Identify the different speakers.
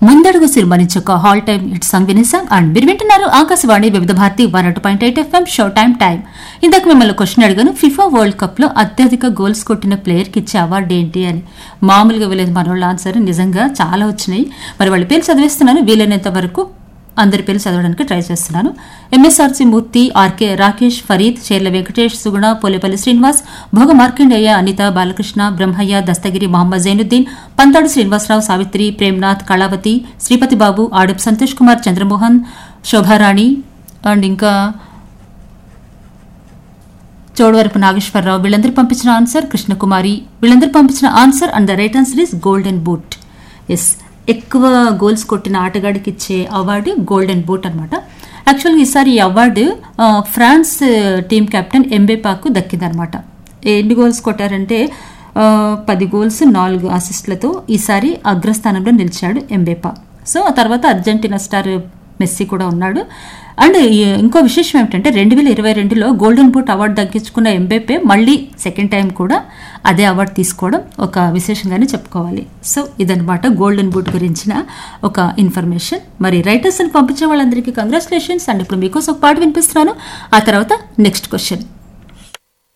Speaker 1: ముందడుగు సిరిమరించి ఒక హాల్ టైమ్ హిట్ సాంగ్ వినేసాం అండ్ మీరు వింటున్నారు Akashvani Vividh Bharati one at point eight FM show time time ఇందాక మిమ్మల్ని క్వశ్చన్ అడిగాను ఫిఫా వరల్డ్ కప్ లో అత్యధిక గోల్స్ కొట్టిన ప్లేయర్ కి ఇచ్చే అవార్డు ఏంటి అని మామూలుగా వెళ్ళేది మన వాళ్ళ ఆన్సర్ నిజంగా చాలా వచ్చినాయి మరి వాళ్ళ పేరు చదివేస్తున్నాను వీలైనంత వరకు అందరి పేర్లు చదవడానికి ట్రై చేస్తున్నాను MSRC Murthy RK Rakesh Farid Cherla Venkatesh Suguna Polepalli Srinivas Bhoga Markandeya Anitha Balakrishna Brahmaiah Dastagiri Mohammed Zainuddin Panthadu Srinivasarao Savitri Premnath Kalavathi Sripathi Babu Adap Santosh Kumar Chandramohan Shobharani and ఇంకా చోడవరపు నాగేశ్వరరావు వీళ్ళందరూ పంపించిన ఆన్సర్ కృష్ణకుమారి వీళ్ళందరూ పంపించిన answer and the right answer is golden boot yes ఎక్కువ గోల్స్ కొట్టిన ఆటగాడికి ఇచ్చే అవార్డు గోల్డెన్ బూట్ అనమాట యాక్చువల్గా ఈసారి ఈ అవార్డు ఆ, ఫ్రాన్స్ టీం కెప్టెన్ ఎంబేపాకు దక్కిందనమాట ఎన్ని గోల్స్ కొట్టారంటే ఆ, పది గోల్స్ నాలుగు అసిస్టులతో ఈసారి అగ్రస్థానంలో నిలిచాడు ఎంబేపా సో ఆ తర్వాత అర్జెంటీనా స్టార్ మెస్సీ కూడా ఉన్నాడు అండ్ ఈ- ఇంకో విశేషం ఏమిటంటే రెండు వేల ఇరవై రెండులో గోల్డెన్ బూట్ అవార్డు దక్కించుకున్న ఎంబేపే మళ్ళీ సెకండ్ టైం కూడా అదే అవార్డు తీసుకోవడం ఒక విశేషంగానే చెప్పుకోవాలి సో ఇదనమాట గోల్డెన్ బూట్ గురించిన ఒక ఇన్ఫర్మేషన్ మరి రైటర్స్ అని పంపించే వాళ్ళందరికీ కంగ్రాచులేషన్స్ అండ్ ఇప్పుడు మీకోసం ఒక పాట వినిపిస్తున్నాను ఆ తర్వాత నెక్స్ట్ క్వశ్చన్